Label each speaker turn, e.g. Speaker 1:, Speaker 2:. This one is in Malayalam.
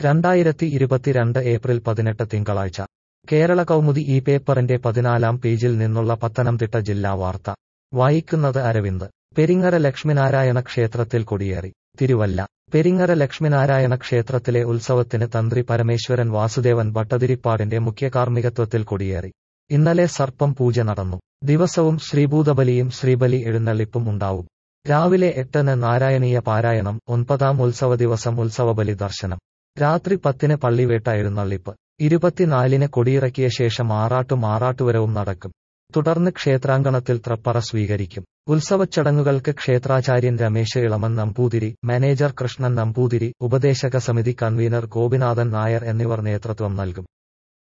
Speaker 1: രണ്ടായിരത്തി ഇരുപത്തിരണ്ട് ഏപ്രിൽ പതിനെട്ട് തിങ്കളാഴ്ച കേരള കൗമുദി ഈ പേപ്പറിന്റെ പതിനാലാം പേജിൽ നിന്നുള്ള പത്തനംതിട്ട ജില്ലാ വാർത്ത വായിക്കുന്നത് അരവിന്ദ് പെരിങ്ങര ലക്ഷ്മിനാരായണ ക്ഷേത്രത്തിൽ കൊടിയേറി തിരുവല്ല പെരിങ്ങര ലക്ഷ്മിനാരായണ ക്ഷേത്രത്തിലെ ഉത്സവത്തിന് തന്ത്രി പരമേശ്വരൻ വാസുദേവൻ ഭട്ടതിരിപ്പാടിന്റെ മുഖ്യകാർമ്മികത്വത്തിൽ കൊടിയേറി ഇന്നലെ സർപ്പം പൂജ നടന്നു ദിവസവും ശ്രീഭൂതബലിയും ശ്രീബലി എഴുന്നള്ളിപ്പും ഉണ്ടാവും രാവിലെ എട്ടിന് നാരായണീയ പാരായണം ഒൻപതാം ഉത്സവ ദിവസം ഉത്സവബലി ദർശനം രാത്രി പത്തിന് പള്ളിവേട്ട എഴുന്നള്ളിപ്പ് ഇരുപത്തിനാലിന് കൊടിയിറക്കിയ ശേഷം ആറാട്ടും ആറാട്ടുവരവും നടക്കും തുടർന്ന് ക്ഷേത്രാങ്കണത്തിൽ ത്രപ്പറ സ്വീകരിക്കും ഉത്സവച്ചടങ്ങുകൾക്ക് ക്ഷേത്രാചാര്യൻ രമേശ് ഇളമൻ നമ്പൂതിരി മാനേജർ കൃഷ്ണൻ നമ്പൂതിരി ഉപദേശക സമിതി കൺവീനർ ഗോപിനാഥൻ നായർ എന്നിവർ നേതൃത്വം നൽകും